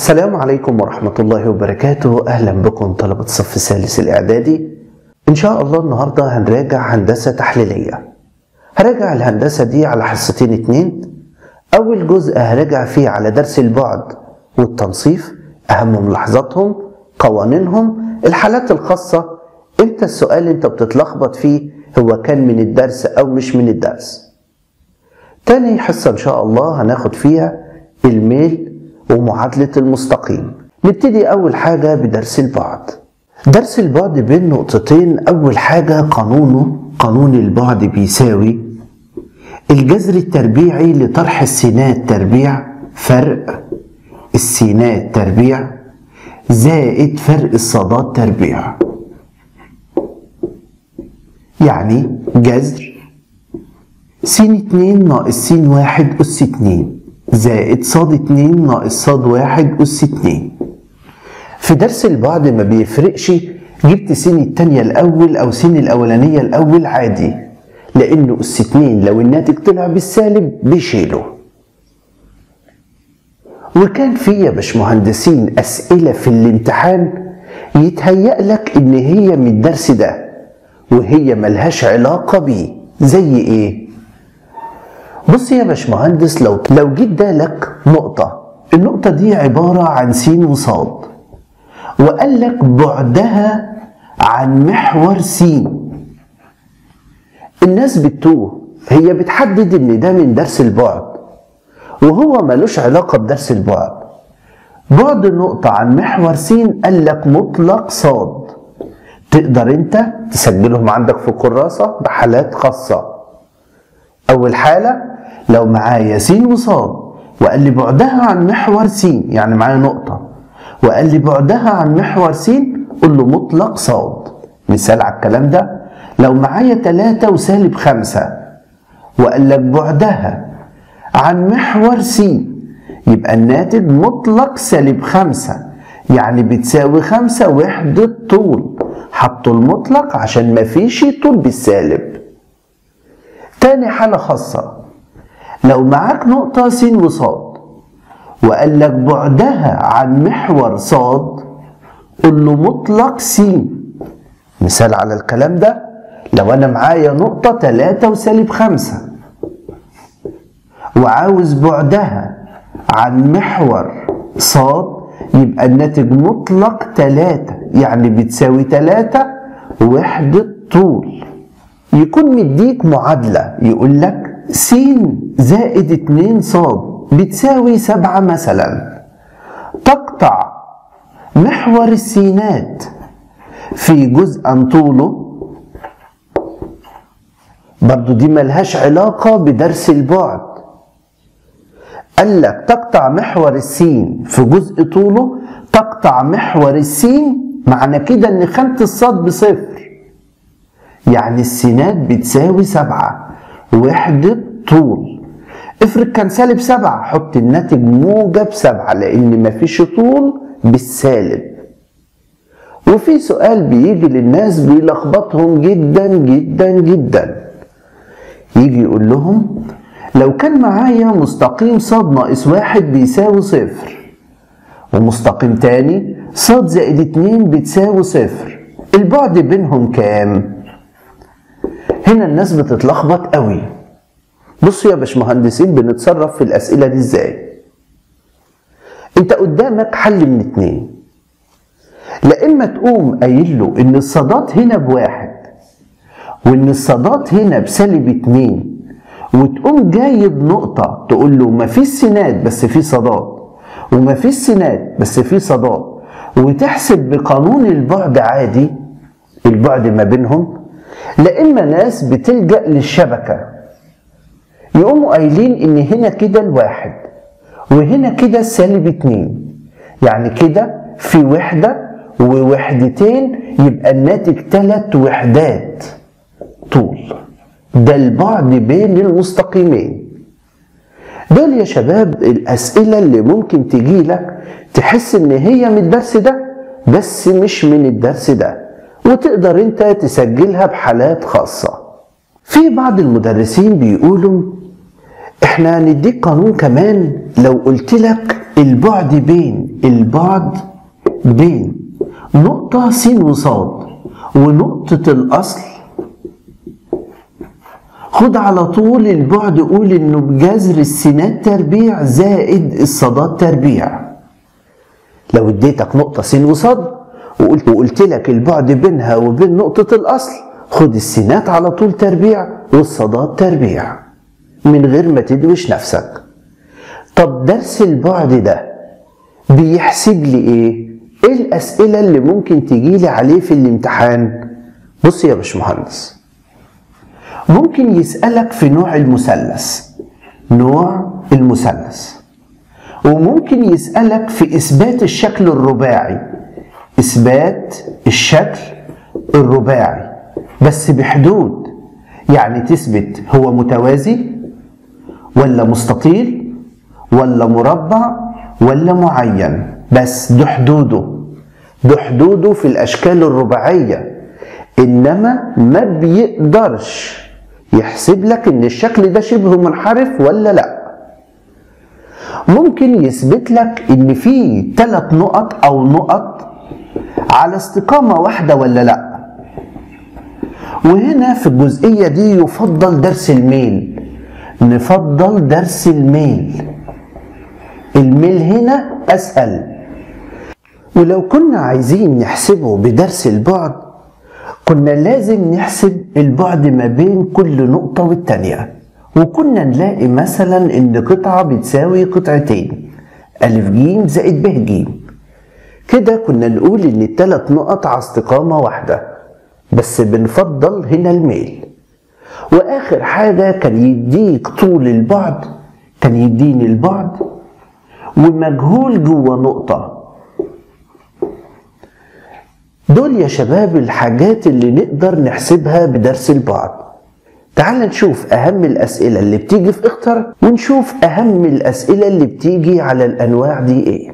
السلام عليكم ورحمة الله وبركاته أهلا بكم طلبة الصف الثالث الإعدادي إن شاء الله النهاردة هنراجع هندسة تحليلية هراجع الهندسة دي على حصتين اتنين أول جزء هراجع فيه على درس البعد والتنصيف أهم ملاحظاتهم قوانينهم الحالات الخاصة امتى السؤال انت بتتلخبط فيه هو كان من الدرس أو مش من الدرس تاني حصة إن شاء الله هناخد فيها الميل ومعادلة المستقيم نبتدي أول حاجة بدرس البعد درس البعد بين نقطتين أول حاجة قانونه قانون البعد بيساوي الجذر التربيعي لطرح السينات تربيع فرق السينات تربيع زائد فرق الصادات تربيع يعني جذر س اتنين ناقص س واحد أس اتنين زائد صاد اتنين ناقص صاد واحد أس اتنين في درس البعد ما بيفرقش جبت س التانية الأول أو س الأولانية الأول عادي لأنه أس اتنين لو الناتج طلع بالسالب بيشيله وكان في يا باشمهندسين أسئلة في الامتحان يتهيأ لك إن هي من الدرس ده وهي ملهاش علاقة بيه زي إيه؟ بص يا باشمهندس لو لو جيت لك نقطة النقطة دي عبارة عن س وصاد وقال لك بعدها عن محور س الناس بتوه هي بتحدد ان ده من درس البعد وهو ملوش علاقة بدرس البعد بعد النقطة عن محور س قال لك مطلق صاد تقدر انت تسجلهم عندك في كراسة بحالات خاصة أول حالة لو معايا س وصاد وقال لي بعدها عن محور س يعني معايا نقطة وقال لي بعدها عن محور س قول له مطلق صاد مثال على الكلام ده لو معايا 3 وسالب 5 وقال لك بعدها عن محور س يبقى الناتج مطلق سالب 5 يعني بتساوي 5 وحدة طول حطوا المطلق عشان مفيش طول بالسالب تاني حالة خاصة لو معاك نقطة س وصاد وقال لك بعدها عن محور صاد قل له مطلق س مثال على الكلام ده لو انا معايا نقطة تلاتة وسالب خمسة وعاوز بعدها عن محور صاد يبقى الناتج مطلق تلاتة يعني بتساوي تلاتة وحدة طول يكون مديك معادلة يقول لك س زائد اتنين صاد بتساوي سبعة مثلا تقطع محور السينات في جزء طوله برضو دي ملهاش علاقة بدرس البعد قال لك تقطع محور السين في جزء طوله تقطع محور السين معنى كده ان خانة الصاد بصفر يعني السينات بتساوي سبعة وحدة طول افرض كان سالب سبعة حط الناتج موجب سبعة لأن مفيش طول بالسالب وفي سؤال بيجي للناس بيلخبطهم جدا جدا جدا يجي يقول لهم لو كان معايا مستقيم صاد ناقص واحد بيساوي صفر ومستقيم تاني صاد زائد اتنين بتساوي صفر البعد بينهم كام؟ هنا الناس بتتلخبط قوي بصوا يا باشمهندسين بنتصرف في الأسئلة دي ازاي انت قدامك حل من اتنين لا اما تقوم قايل له ان الصادات هنا بواحد وان الصادات هنا بسالب اتنين وتقوم جايب نقطة تقول له مفيش سينات بس في صادات ومفيش سينات بس في صادات وتحسب بقانون البعد عادي البعد ما بينهم لا اما ناس بتلجأ للشبكة يقوموا قايلين ان هنا كده الواحد وهنا كده السالب اتنين يعني كده في وحدة ووحدتين يبقى الناتج تلات وحدات طول ده البعد بين المستقيمين دول يا شباب الأسئلة اللي ممكن تجي لك تحس إن هي من الدرس ده بس مش من الدرس ده وتقدر أنت تسجلها بحالات خاصة في بعض المدرسين بيقولوا احنا هنديك قانون كمان لو قلت لك البعد بين البعد بين نقطة س وصاد ونقطة الأصل خد على طول البعد قول انه بجذر السينات تربيع زائد الصادات تربيع لو اديتك نقطة س وصاد وقلت, وقلت لك البعد بينها وبين نقطة الأصل خد السينات على طول تربيع والصادات تربيع من غير ما تدوش نفسك طب درس البعد ده بيحسب لي ايه؟ ايه الأسئلة اللي ممكن تجيلي عليه في الامتحان؟ بص يا باشمهندس ممكن يسألك في نوع المثلث نوع المثلث وممكن يسألك في إثبات الشكل الرباعي إثبات الشكل الرباعي بس بحدود يعني تثبت هو متوازي ولا مستطيل ولا مربع ولا معين بس ده حدوده ده حدوده في الأشكال الرباعية إنما ما بيقدرش يحسب لك إن الشكل ده شبه منحرف ولا لأ ممكن يثبت لك إن في ثلاث نقط أو نقط على استقامة واحدة ولا لأ وهنا في الجزئية دي يفضل درس الميل نفضل درس الميل الميل هنا أسهل ولو كنا عايزين نحسبه بدرس البعد كنا لازم نحسب البعد ما بين كل نقطة والتانية وكنا نلاقي مثلا إن قطعة بتساوي قطعتين ألف جيم زائد ب جيم كده كنا نقول إن التلات نقط على استقامة واحدة بس بنفضل هنا الميل وآخر حاجة كان يديك طول البعد كان يديني البعد ومجهول جوه نقطة دول يا شباب الحاجات اللي نقدر نحسبها بدرس البعد تعال نشوف أهم الأسئلة اللي بتيجي في اختر ونشوف أهم الأسئلة اللي بتيجي على الأنواع دي إيه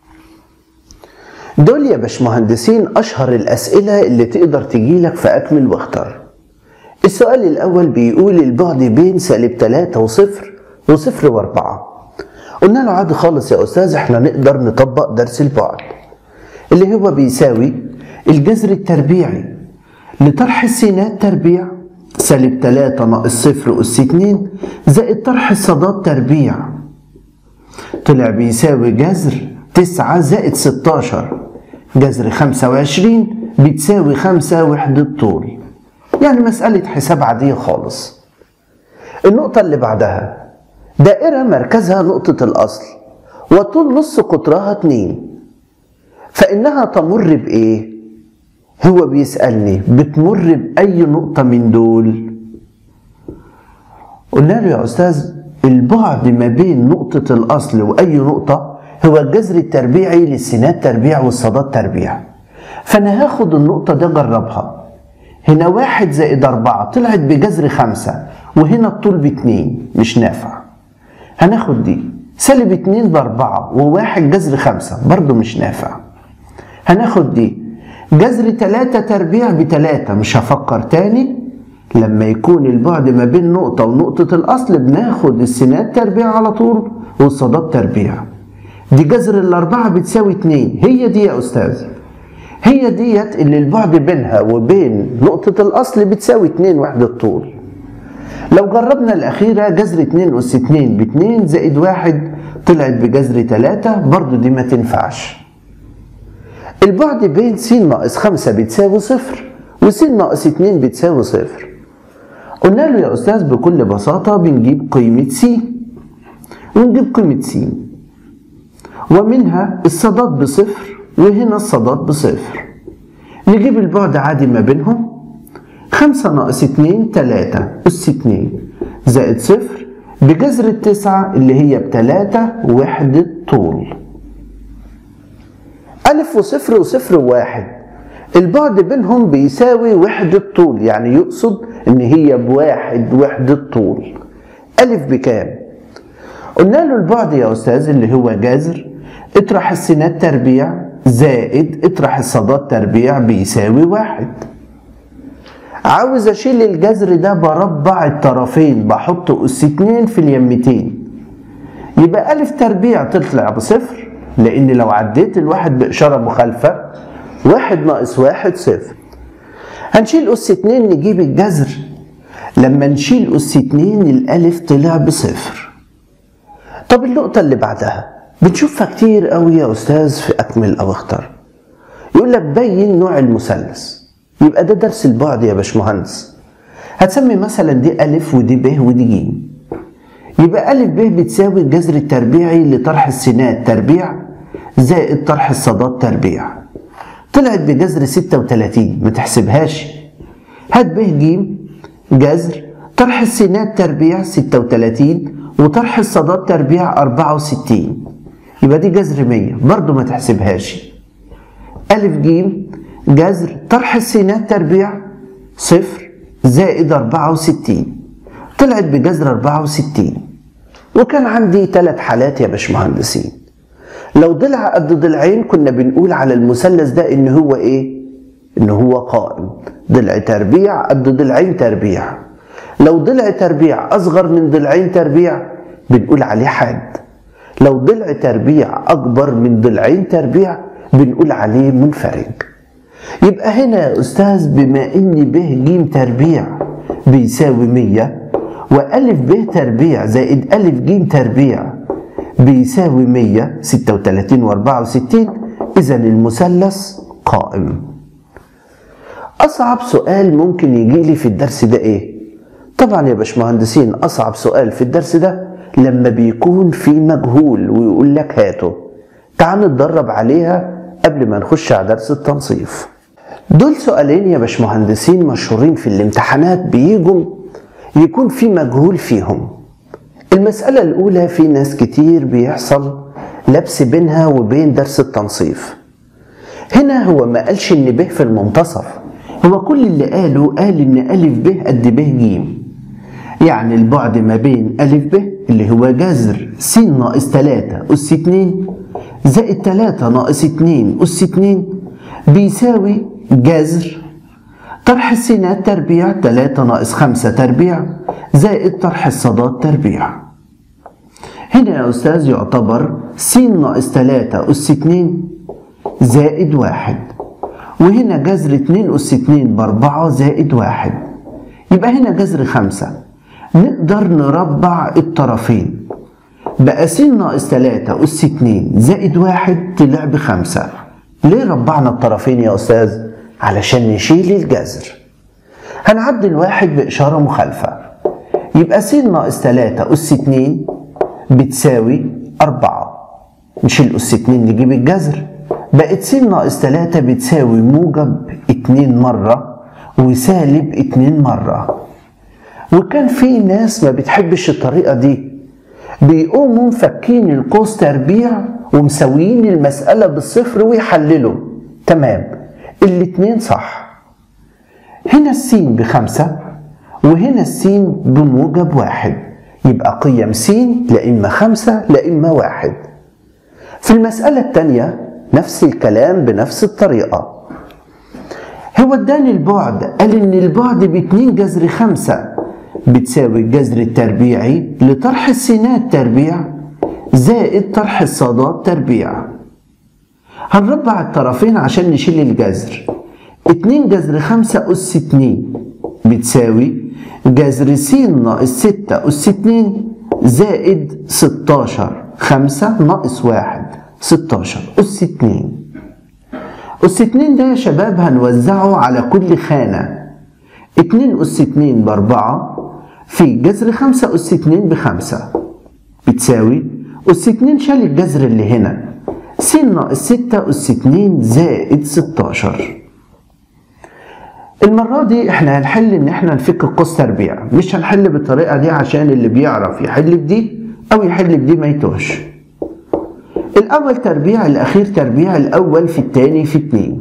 دول يا باشمهندسين أشهر الأسئلة اللي تقدر تجيلك في أكمل واختر السؤال الأول بيقول البعد بين سالب 3 وصفر وصفر وأربعة قلنا له عادي خالص يا أستاذ احنا نقدر نطبق درس البعد اللي هو بيساوي الجذر التربيعي لطرح السينات تربيع سالب 3 ناقص صفر أس 2 زائد طرح الصادات تربيع طلع بيساوي جذر 9 زائد 16 جذر 25 بتساوي 5 وحدة طول يعني مسألة حساب عادية خالص النقطة اللي بعدها دائرة مركزها نقطة الأصل وطول نص قطرها 2 فإنها تمر بإيه؟ هو بيسألني بتمر بأي نقطة من دول؟ قلنا له يا أستاذ البعد ما بين نقطة الأصل وأي نقطة هو الجذر التربيعي للسينات تربيع والصادات تربيع فأنا هاخد النقطة دي أجربها هنا واحد زائد أربعة طلعت بجذر خمسة وهنا الطول باتنين مش نافع هناخد دي سالب اتنين بأربعة وواحد جذر خمسة برضو مش نافع هناخد دي جذر تلاتة تربيع بتلاتة مش هفكر تاني لما يكون البعد ما بين نقطة ونقطة الأصل بناخد السينات تربيع على طول والصادات تربيع دي جذر الأربعة بتساوي اتنين هي دي يا أستاذ هي ديت اللي البعد بينها وبين نقطة الأصل بتساوي اتنين وحدة طول لو جربنا الأخيرة جذر اتنين أس اتنين باتنين زائد واحد طلعت بجذر تلاتة برضو دي ما تنفعش البعد بين س ناقص خمسة بتساوي صفر وس ناقص اتنين بتساوي صفر قلنا له يا أستاذ بكل بساطة بنجيب قيمة س ونجيب قيمة س ومنها الصادات بصفر وهنا الصادات بصفر نجيب البعد عادي ما بينهم خمسة ناقص اتنين تلاتة أس اتنين زائد صفر بجذر التسعة اللي هي بتلاتة وحدة طول ألف وصفر وصفر وواحد البعد بينهم بيساوي وحدة طول يعني يقصد إن هي بواحد وحدة طول ألف بكام؟ قلنا له البعد يا أستاذ اللي هو جذر اطرح السينات تربيع زائد اطرح الصادات تربيع بيساوي واحد عاوز اشيل الجذر ده بربع الطرفين بحط اس اتنين في اليمتين يبقى الف تربيع تطلع بصفر لأن لو عديت الواحد بإشارة مخالفة واحد ناقص واحد صفر هنشيل أس اتنين نجيب الجذر لما نشيل أس اتنين الألف طلع بصفر طب النقطة اللي بعدها بنشوفها كتير قوي يا أستاذ في أكمل أو اختار يقول لك بين نوع المثلث يبقى ده درس البعد يا باشمهندس هتسمي مثلا دي ألف ودي ب ودي ج يبقى ألف ب بتساوي الجذر التربيعي لطرح السينات تربيع زائد طرح الصادات تربيع طلعت بجذر 36 ما تحسبهاش هات ب ج جذر طرح السينات تربيع 36 وطرح الصادات تربيع 64 يبقى دي جذر 100 برضو ما تحسبهاش ألف ج جذر طرح السينات تربيع صفر زائد 64 طلعت بجذر 64 وكان عندي ثلاث حالات يا باشمهندسين لو ضلع قد ضلعين كنا بنقول على المثلث ده ان هو ايه ان هو قائم ضلع تربيع قد ضلعين تربيع لو ضلع تربيع اصغر من ضلعين تربيع بنقول عليه حاد لو ضلع تربيع اكبر من ضلعين تربيع بنقول عليه منفرج يبقى هنا يا أستاذ بما إن ب ج تربيع بيساوي 100 وألف ب تربيع زائد ألف ج تربيع بيساوي 100 36 و 64 إذا المثلث قائم أصعب سؤال ممكن يجي لي في الدرس ده إيه؟ طبعا يا باشمهندسين أصعب سؤال في الدرس ده لما بيكون في مجهول ويقول لك هاته تعال نتدرب عليها قبل ما نخش على درس التنصيف دول سؤالين يا باشمهندسين مشهورين في الامتحانات بيجوا يكون في مجهول فيهم المسألة الأولى في ناس كتير بيحصل لبس بينها وبين درس التنصيف هنا هو ما قالش إن ب في المنتصف هو كل اللي قاله قال إن ألف ب قد ب ج يعني البعد ما بين ألف ب اللي هو جذر س ناقص 3 أس 2 زائد 3 ناقص 2 أس 2 بيساوي جذر طرح السينات تربيع 3 ناقص 5 تربيع زائد طرح الصادات تربيع هنا يا أستاذ يعتبر س ناقص 3 أس 2 زائد 1 وهنا جذر 2 أس 2 بأربعة زائد 1 يبقى هنا جذر 5 نقدر نربع الطرفين بقى س ناقص 3 أس 2 زائد 1 طلع بخمسة ليه ربعنا الطرفين يا أستاذ؟ علشان نشيل الجذر هنعدل واحد بإشارة مخالفة يبقى س ناقص 3 أس 2 بتساوي 4 نشيل أس 2 نجيب الجذر بقت س ناقص 3 بتساوي موجب 2 مرة وسالب 2 مرة وكان في ناس ما بتحبش الطريقة دي بيقوموا مفكين القوس تربيع ومساويين المسألة بالصفر ويحللوا تمام الاتنين صح هنا السين بخمسة وهنا السين بموجب واحد يبقى قيم س لا إما خمسة لا إما واحد في المسألة التانية نفس الكلام بنفس الطريقة هو اداني البعد قال إن البعد باتنين جذر خمسة بتساوي الجذر التربيعي لطرح السينات تربيع زائد طرح الصادات تربيع هنربع الطرفين عشان نشيل الجذر اتنين جذر خمسة أس اتنين بتساوي جذر س ناقص ستة أس اتنين زائد ستاشر خمسة ناقص واحد ستاشر أس اتنين أس اتنين ده يا شباب هنوزعه على كل خانة اتنين أس اتنين بأربعة في جذر خمسة أس اتنين بخمسة بتساوي أس اتنين شال الجذر اللي هنا س ناقص ستة أس اتنين زائد ستاشر المرة دي احنا هنحل ان احنا نفك القوس تربيع مش هنحل بالطريقة دي عشان اللي بيعرف يحل بدي او يحل بدي ما يتوهش الاول تربيع الاخير تربيع الاول في التاني في اتنين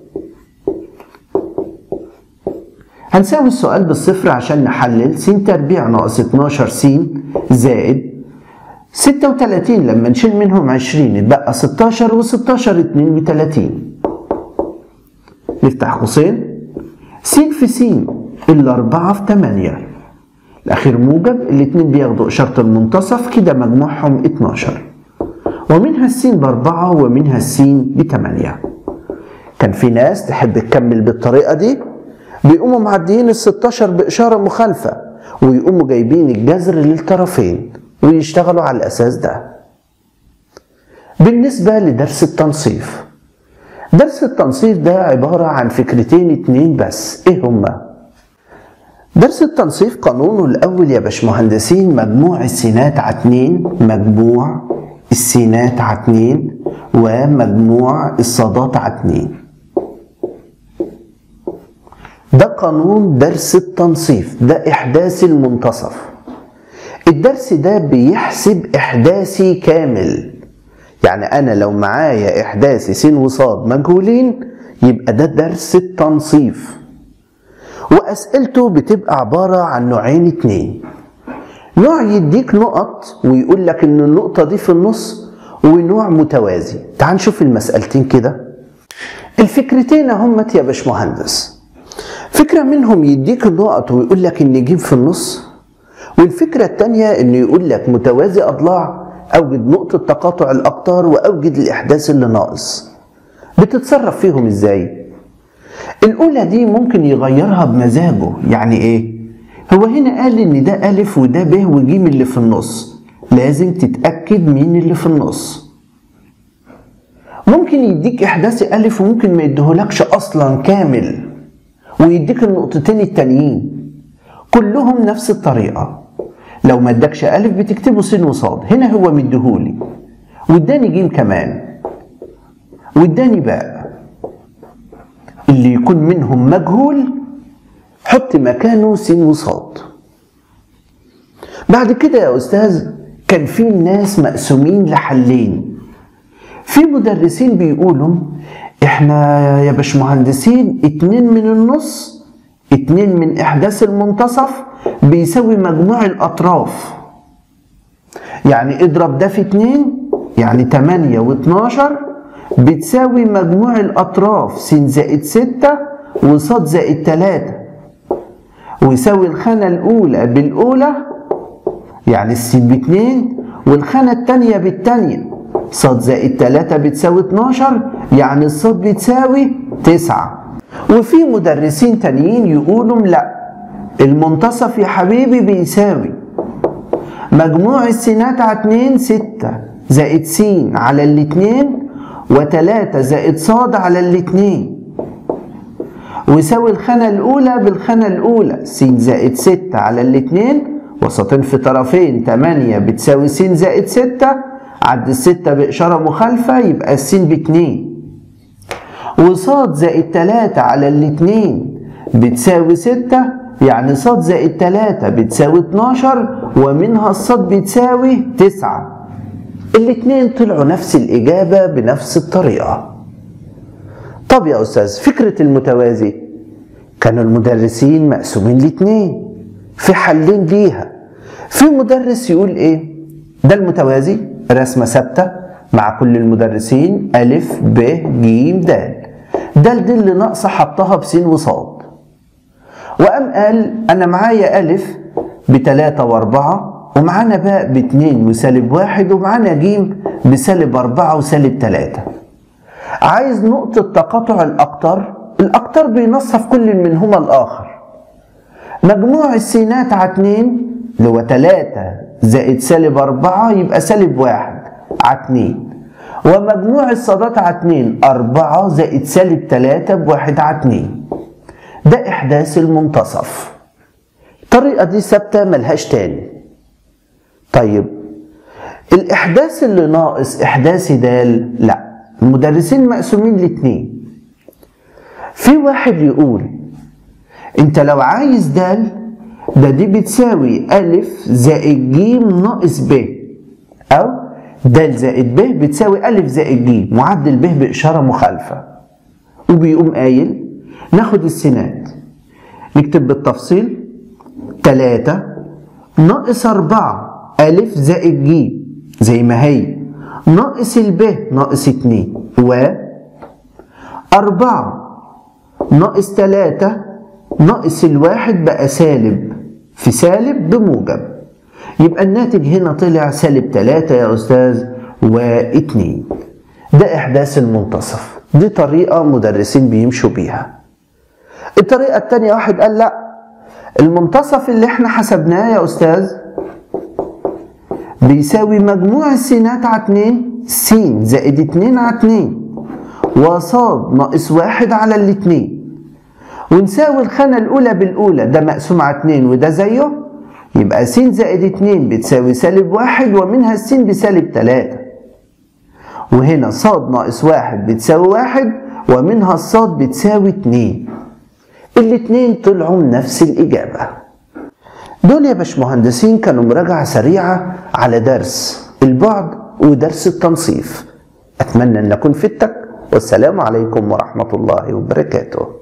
هنساوي السؤال بالصفر عشان نحلل س تربيع ناقص 12 س زائد 36 لما نشيل منهم 20 يتبقى 16 و16 2 ب 30 نفتح قوسين س في س الأربعة في 8 الأخير موجب الاتنين بياخدوا إشارة المنتصف كده مجموعهم 12 ومنها السين بأربعة ومنها السين بتمانية كان في ناس تحب تكمل بالطريقة دي بيقوموا معديين ال 16 بإشارة مخالفة ويقوموا جايبين الجذر للطرفين ويشتغلوا على الأساس ده بالنسبة لدرس التنصيف درس التنصيف ده عبارة عن فكرتين اتنين بس ايه هما؟ درس التنصيف قانونه الأول يا باشمهندسين مجموع السينات على اتنين مجموع السينات على اتنين ومجموع الصادات على اتنين ده قانون درس التنصيف ده إحداث المنتصف الدرس ده بيحسب إحداثي كامل يعني أنا لو معايا إحداثي س وصاد مجهولين يبقى ده درس التنصيف وأسئلته بتبقى عبارة عن نوعين اتنين نوع يديك نقط ويقول لك إن النقطة دي في النص ونوع متوازي تعال نشوف المسألتين كده الفكرتين همت يا باشمهندس فكرة منهم يديك النقط ويقول لك إن ج في النص والفكرة التانية إنه يقول لك متوازي أضلاع أوجد نقطة تقاطع الأقطار وأوجد الإحداث اللي ناقص بتتصرف فيهم إزاي؟ الأولى دي ممكن يغيرها بمزاجه يعني إيه؟ هو هنا قال إن ده ألف وده ب وج اللي في النص لازم تتأكد مين اللي في النص ممكن يديك إحداث ألف وممكن ما يديهولكش أصلا كامل ويديك النقطتين التانيين كلهم نفس الطريقة لو ما ادكش ألف بتكتبه س وصاد هنا هو مديهولي واداني جيم كمان واداني باء اللي يكون منهم مجهول حط مكانه س وصاد بعد كده يا أستاذ كان في ناس مقسومين لحلين في مدرسين بيقولوا احنا يا باشمهندسين اتنين من النص اتنين من احداث المنتصف بيساوي مجموع الاطراف يعني اضرب ده في اتنين يعني تمانية واتناشر بتساوي مجموع الاطراف س زائد ستة وصاد زائد تلاتة ويساوي الخانة الاولى بالاولى يعني السين باتنين والخانة التانية بالتانية صاد زائد تلاتة بتساوي اتناشر يعني الصاد بتساوي تسعة وفي مدرسين تانيين يقولوا لا المنتصف يا حبيبي بيساوي مجموع السينات على اتنين ستة زائد س على الاتنين وتلاتة زائد صاد على الاتنين ويساوي الخانة الأولى بالخانة الأولى س زائد ستة على الاتنين وسطين في طرفين تمانية بتساوي س زائد ستة عد الستة بإشارة مخالفة يبقى السين باتنين وصاد زائد تلاتة على الاتنين بتساوي ستة يعني صاد زائد تلاتة بتساوي اتناشر ومنها الصاد بتساوي تسعة الاتنين طلعوا نفس الإجابة بنفس الطريقة طب يا أستاذ فكرة المتوازي كانوا المدرسين مقسومين لاتنين في حلين ليها في مدرس يقول ايه ده المتوازي رسمة ثابتة مع كل المدرسين ألف ب ج د د دي اللي ناقصة حطها بسين وصاد وقام قال أنا معايا ألف بتلاتة وأربعة ومعانا باء باتنين وسالب واحد ومعانا جيم بسالب أربعة وسالب تلاتة عايز نقطة تقاطع الأقطار الأقطار بينصف كل منهما الآخر مجموع السينات على اتنين اللي هو تلاتة زائد سالب أربعة يبقى سالب واحد على اتنين ومجموع الصادات على اتنين أربعة زائد سالب تلاتة بواحد على اتنين ده إحداث المنتصف الطريقة دي ثابتة ملهاش تاني طيب الإحداث اللي ناقص إحداث دال لا المدرسين مقسومين لاتنين في واحد يقول انت لو عايز دال ده دي بتساوي ألف زائد ج ناقص ب أو د زائد ب بتساوي ألف زائد ج معدل ب بإشارة مخالفة وبيقوم قايل ناخد السينات نكتب بالتفصيل تلاتة ناقص أربعة ألف زائد ج زي ما هي ناقص الب ناقص اتنين و أربعة ناقص تلاتة ناقص الواحد بقى سالب في سالب بموجب يبقى الناتج هنا طلع سالب تلاتة يا أستاذ واتنين ده إحداث المنتصف دي طريقة مدرسين بيمشوا بيها الطريقة التانية واحد قال لا المنتصف اللي احنا حسبناه يا أستاذ بيساوي مجموع السينات على اتنين س زائد اتنين على اتنين وصاد ناقص واحد على الاتنين ونساوي الخانة الأولى بالأولى ده مقسوم على اتنين وده زيه يبقى س زائد اتنين بتساوي سالب واحد ومنها السين بسالب تلاتة وهنا صاد ناقص واحد بتساوي واحد ومنها الصاد بتساوي اتنين الاتنين طلعوا نفس الإجابة دول يا باشمهندسين كانوا مراجعة سريعة على درس البعد ودرس التنصيف أتمنى أن أكون فدتك والسلام عليكم ورحمة الله وبركاته